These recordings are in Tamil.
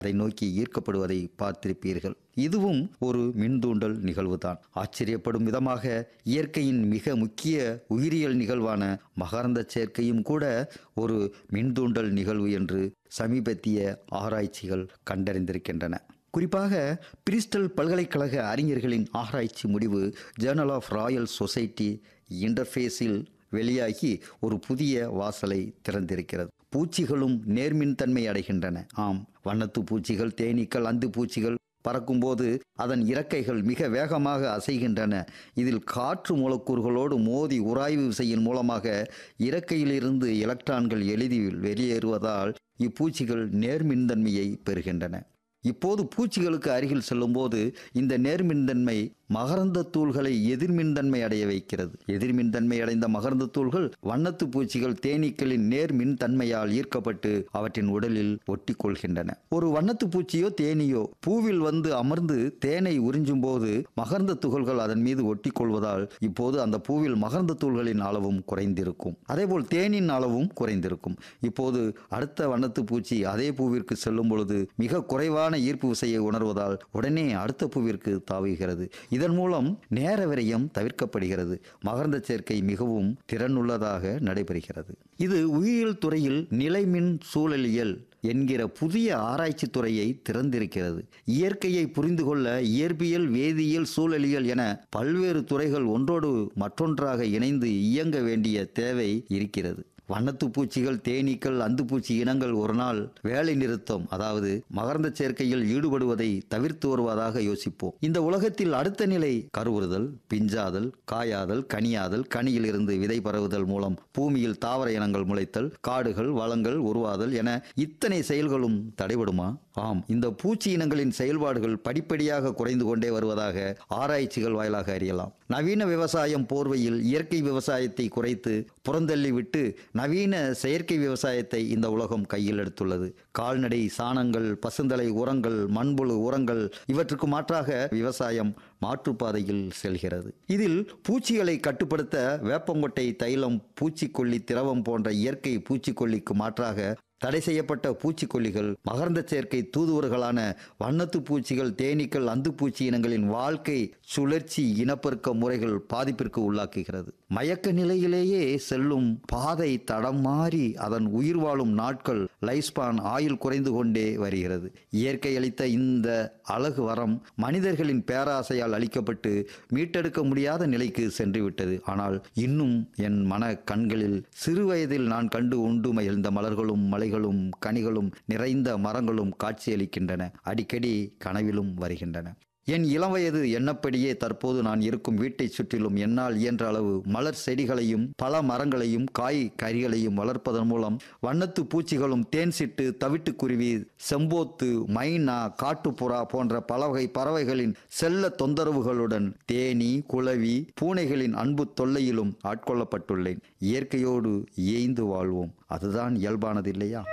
அதை நோக்கி ஈர்க்கப்படுவதை பார்த்திருப்பீர்கள் இதுவும் ஒரு மின்தூண்டல் நிகழ்வுதான் ஆச்சரியப்படும் விதமாக இயற்கையின் மிக முக்கிய உயிரியல் நிகழ்வான மகரந்த சேர்க்கையும் கூட ஒரு மின்தூண்டல் நிகழ்வு என்று சமீபத்திய ஆராய்ச்சிகள் கண்டறிந்திருக்கின்றன குறிப்பாக பிரிஸ்டல் பல்கலைக்கழக அறிஞர்களின் ஆராய்ச்சி முடிவு ஜேர்னல் ஆஃப் ராயல் சொசைட்டி இன்டர்ஃபேஸில் வெளியாகி ஒரு புதிய வாசலை திறந்திருக்கிறது பூச்சிகளும் நேர்மின்தன்மை அடைகின்றன ஆம் வண்ணத்து பூச்சிகள் தேனீக்கள் அந்து பூச்சிகள் பறக்கும்போது அதன் இறக்கைகள் மிக வேகமாக அசைகின்றன இதில் காற்று மூலக்கூறுகளோடு மோதி உராய்வு விசையின் மூலமாக இறக்கையிலிருந்து எலக்ட்ரான்கள் எளிதில் வெளியேறுவதால் இப்பூச்சிகள் நேர்மின்தன்மையை பெறுகின்றன இப்போது பூச்சிகளுக்கு அருகில் செல்லும்போது இந்த நேர்மின்தன்மை மகரந்த தூள்களை எதிர்மின்தன்மை அடைய வைக்கிறது எதிர்மின்தன்மை அடைந்த மகரந்த தூள்கள் வண்ணத்து பூச்சிகள் தேனீக்களின் நேர்மின் தன்மையால் ஈர்க்கப்பட்டு அவற்றின் உடலில் ஒட்டி கொள்கின்றன ஒரு வண்ணத்து பூச்சியோ தேனீயோ பூவில் வந்து அமர்ந்து தேனை உறிஞ்சும் போது மகரந்த துகள்கள் அதன் மீது ஒட்டி கொள்வதால் இப்போது அந்த பூவில் மகரந்த தூள்களின் அளவும் குறைந்திருக்கும் அதேபோல் தேனின் அளவும் குறைந்திருக்கும் இப்போது அடுத்த வண்ணத்து பூச்சி அதே பூவிற்கு செல்லும் பொழுது மிக குறைவான ஈர்ப்பு விசையை உணர்வதால் உடனே அடுத்த பூவிற்கு தாவுகிறது இதன் மூலம் நேர விரயம் தவிர்க்கப்படுகிறது மகரந்த சேர்க்கை மிகவும் திறனுள்ளதாக நடைபெறுகிறது இது உயிரியல் துறையில் நிலைமின் சூழலியல் என்கிற புதிய ஆராய்ச்சி துறையை திறந்திருக்கிறது இயற்கையை புரிந்து கொள்ள இயற்பியல் வேதியியல் சூழலியல் என பல்வேறு துறைகள் ஒன்றோடு மற்றொன்றாக இணைந்து இயங்க வேண்டிய தேவை இருக்கிறது வண்ணத்து பூச்சிகள் தேனீக்கள் அந்துப்பூச்சி இனங்கள் ஒரு நாள் வேலை நிறுத்தம் அதாவது மகரந்த சேர்க்கையில் ஈடுபடுவதை தவிர்த்து வருவதாக யோசிப்போம் இந்த உலகத்தில் அடுத்த நிலை கருவுறுதல் பிஞ்சாதல் காயாதல் கனியாதல் கனியிலிருந்து விதை பரவுதல் மூலம் பூமியில் தாவர இனங்கள் முளைத்தல் காடுகள் வளங்கள் உருவாதல் என இத்தனை செயல்களும் தடைபடுமா ஆம் இந்த பூச்சி இனங்களின் செயல்பாடுகள் படிப்படியாக குறைந்து கொண்டே வருவதாக ஆராய்ச்சிகள் வாயிலாக அறியலாம் நவீன விவசாயம் போர்வையில் இயற்கை விவசாயத்தை குறைத்து புறந்தள்ளிவிட்டு நவீன செயற்கை விவசாயத்தை இந்த உலகம் கையில் எடுத்துள்ளது கால்நடை சாணங்கள் பசுந்தலை உரங்கள் மண்புழு உரங்கள் இவற்றுக்கு மாற்றாக விவசாயம் மாற்றுப்பாதையில் செல்கிறது இதில் பூச்சிகளை கட்டுப்படுத்த வேப்பங்கொட்டை தைலம் பூச்சிக்கொல்லி திரவம் போன்ற இயற்கை பூச்சிக்கொல்லிக்கு மாற்றாக தடை செய்யப்பட்ட பூச்சிக்கொல்லிகள் மகரந்த சேர்க்கை தூதுவர்களான வண்ணத்து பூச்சிகள் தேனீக்கள் அந்துப்பூச்சி இனங்களின் வாழ்க்கை சுழற்சி இனப்பெருக்க முறைகள் பாதிப்பிற்கு உள்ளாக்குகிறது மயக்க நிலையிலேயே செல்லும் பாதை தடம் மாறி அதன் உயிர் வாழும் நாட்கள் லைஸ்பான் ஆயுள் குறைந்து கொண்டே வருகிறது இயற்கை அளித்த இந்த அழகு வரம் மனிதர்களின் பேராசையால் அளிக்கப்பட்டு மீட்டெடுக்க முடியாத நிலைக்கு சென்றுவிட்டது ஆனால் இன்னும் என் மன கண்களில் சிறு வயதில் நான் கண்டு உண்டு மகிழ்ந்த மலர்களும் மலைகளும் கனிகளும் நிறைந்த மரங்களும் காட்சியளிக்கின்றன அடிக்கடி கனவிலும் வருகின்றன என் இளம் வயது எண்ணப்படியே தற்போது நான் இருக்கும் வீட்டைச் சுற்றிலும் என்னால் இயன்ற அளவு மலர் செடிகளையும் பல மரங்களையும் காய் கறிகளையும் வளர்ப்பதன் மூலம் வண்ணத்து பூச்சிகளும் தேன் சிட்டு தவிட்டுக்குருவி செம்போத்து மைனா காட்டுப்புறா போன்ற பல வகை பறவைகளின் செல்ல தொந்தரவுகளுடன் தேனி குளவி பூனைகளின் அன்பு தொல்லையிலும் ஆட்கொள்ளப்பட்டுள்ளேன் இயற்கையோடு ஏய்ந்து வாழ்வோம் அதுதான் இயல்பானது இல்லையா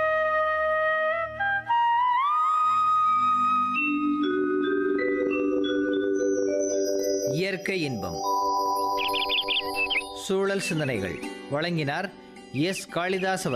இயற்கை இன்பம் சூழல் சிந்தனைகள் வழங்கினார் எஸ் காளிதாஸ் அவர்